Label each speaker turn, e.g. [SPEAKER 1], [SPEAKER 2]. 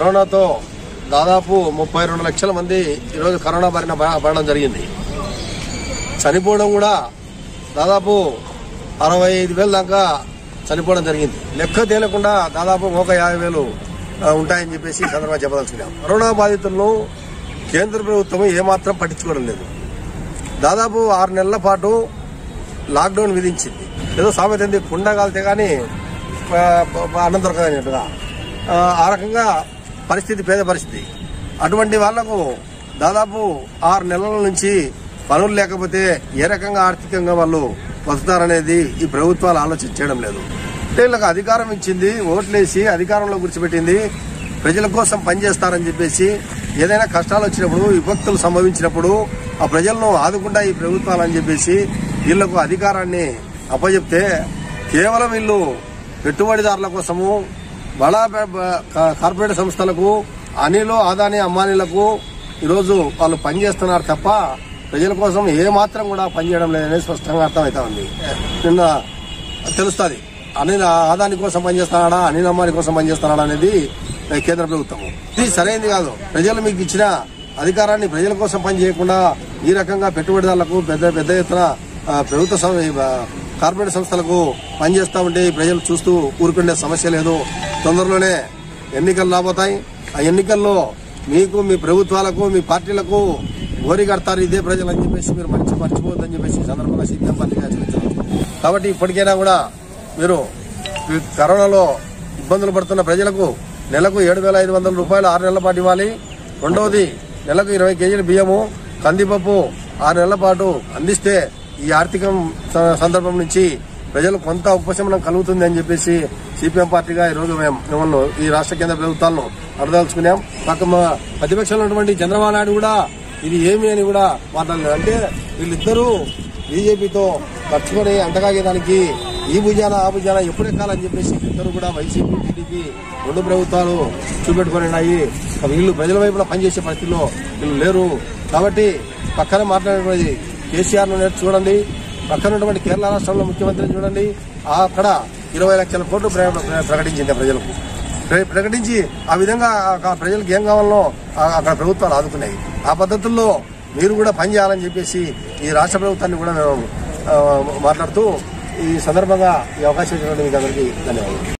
[SPEAKER 1] కరోనాతో దాదాపు ముప్పై రెండు లక్షల మంది ఈరోజు కరోనా బారిన పడ- పడడం జరిగింది చనిపోవడం కూడా దాదాపు అరవై ఐదు వేల దాకా చనిపోవడం జరిగింది లెక్క తేలకుండా దాదాపు ఒక యాభై వేలు ఆ, ఉంటాయని చెప్పేసి ఈ సందర్భంగా చెప్పదలుచుకున్నాం కరోనా బాధితులను కేంద్ర ప్రభుత్వం ఏమాత్రం పట్టించుకోవడం లేదు దాదాపు ఆరు నెలల పాటు లాక్డౌన్ విధించింది ఏదో సామెత ఏంది కుండ కాలితే కానీ ఆ, ప- అన్నం దొరకదన్నట్టుగా ఆ, ఆ రకంగా పరిస్థితి పేద పరిస్థితి అటువంటి వాళ్లకు దాదాపు ఆరు నెలల నుంచి పనులు లేకపోతే ఏ రకంగా ఆర్థికంగా వాళ్ళు బతుకుతారనేది ఈ ప్రభుత్వాలు ఆలోచన చేయడం లేదు అంటే వీళ్ళకి అధికారం ఇచ్చింది ఓట్లేసి అధికారంలో కూర్చోబెట్టింది ప్రజల కోసం పనిచేస్తారని చెప్పేసి ఏదైనా కష్టాలు వచ్చినప్పుడు విభక్తులు సంభవించినప్పుడు ఆ ప్రజలను ఆదుకుంటా ఈ ప్రభుత్వాలు అని చెప్పేసి వీళ్లకు అధికారాన్ని అప్పచెప్తే కేవలం వీళ్ళు పెట్టుబడిదారుల కోసము బడా బ- బ- కా- కార్పొరేట్ సంస్థలకు అనిలో ఆదాని అమ్మానీలకు ఈరోజు వాళ్ళు పనిచేస్తున్నారు తప్ప ప్రజల కోసం ఏ మాత్రం కూడా పనిచేయడం లేదనేది స్పష్టంగా అర్థమవుతా ఉంది నిన్న తెలుస్తుంది అనిల్ ఆదాని కోసం పనిచేస్తున్నాడా అనిల్ అమ్మాని కోసం పనిచేస్తున్నాడా అనేది కేంద్ర ప్రభుత్వం ఇది సరైనది కాదు ప్రజలు మీకు ఇచ్చిన అధికారాన్ని ప్రజల కోసం పని చేయకుండా ఈ రకంగా పెట్టుబడిదారులకు పెద్ద పెద్ద ఎత్తున ఆ, ప్రభుత్వ సం- ఆ, కార్పొరేట్ సంస్థలకు పనిచేస్తా ఉంటే ఈ ప్రజలు చూస్తూ ఊరుకునే సమస్య లేదు తొందరలోనే ఎన్నికలు రాబోతాయి ఆ ఎన్నికల్లో మీకు మీ ప్రభుత్వాలకు మీ పార్టీలకు ఓరి కడతారు ఇదే ప్రజలు అని చెప్పేసి మీరు మంచి మర్చిపోవద్దని చెప్పేసి ఈ సందర్భంగా సిపిఎం పార్టీగా హెచ్చరించారు కాబట్టి ఇప్పటికైనా కూడా మీరు ఈ కరోనాలో ఇబ్బందులు పడుతున్న ప్రజలకు నెలకు ఏడు వేల ఐదు వందల రూపాయలు ఆరు నెలల పాటు ఇవ్వాలి రెండవది నెలకు ఇరవై కేజీల బియ్యము కందిపప్పు ఆరు నెలల పాటు అందిస్తే ఈ ఆర్థిక స- సందర్భం నుంచి ప్రజలు కొంత ఉపశమనం కలుగుతుంది అని చెప్పేసి సిపిఎం పార్టీగా ఈ రోజు మేము మిమ్మల్ని ఈ రాష్ట్ర కేంద్ర ప్రభుత్వాలను అడదలుచుకున్నాం పక్క మా ప్రతిపక్షంలో ఉన్నటువంటి చంద్రబాబు నాయుడు కూడా ఇది ఏమి అని కూడా మాట్లాడలేదు అంటే వీళ్ళిద్దరూ బీజేపీతో ఖర్చుకొని అంటగాగేదానికి ఈ భుజాన ఆ భుజాన ఎప్పుడు ఎక్కాలని చెప్పేసి ఇద్దరు కూడా వైసీపీ టీడీపీ రెండు ప్రభుత్వాలు చూపెట్టుకొని ఉన్నాయి వీళ్ళు ప్రజల వైపున పనిచేసే పరిస్థితిలో వీళ్ళు లేరు కాబట్టి పక్కన మాట్లాడేటువంటి కేసీఆర్ ను నేర్చు చూడండి పక్కన ఉన్నటువంటి కేరళ రాష్ట్రంలో ముఖ్యమంత్రిని చూడండి ఆ అక్కడ ఇరవై లక్షల కోట్లు ప్ర- ప్ర- ప్రకటించింది ప్రజలకు ప్ర- ప్రకటించి ఆ విధంగా ఆ ప్రజలకు ఏం కావాలో ఆ- అక్కడ ప్రభుత్వాలు ఆదుకున్నాయి ఆ పద్ధతుల్లో మీరు కూడా పనిచేయాలని చెప్పేసి ఈ రాష్ట్ర ప్రభుత్వాన్ని కూడా మేము ఆ, మాట్లాడుతూ ఈ సందర్భంగా ఈ అవకాశం ఇచ్చినటువంటి మీకు అందరికీ ధన్యవాదాలు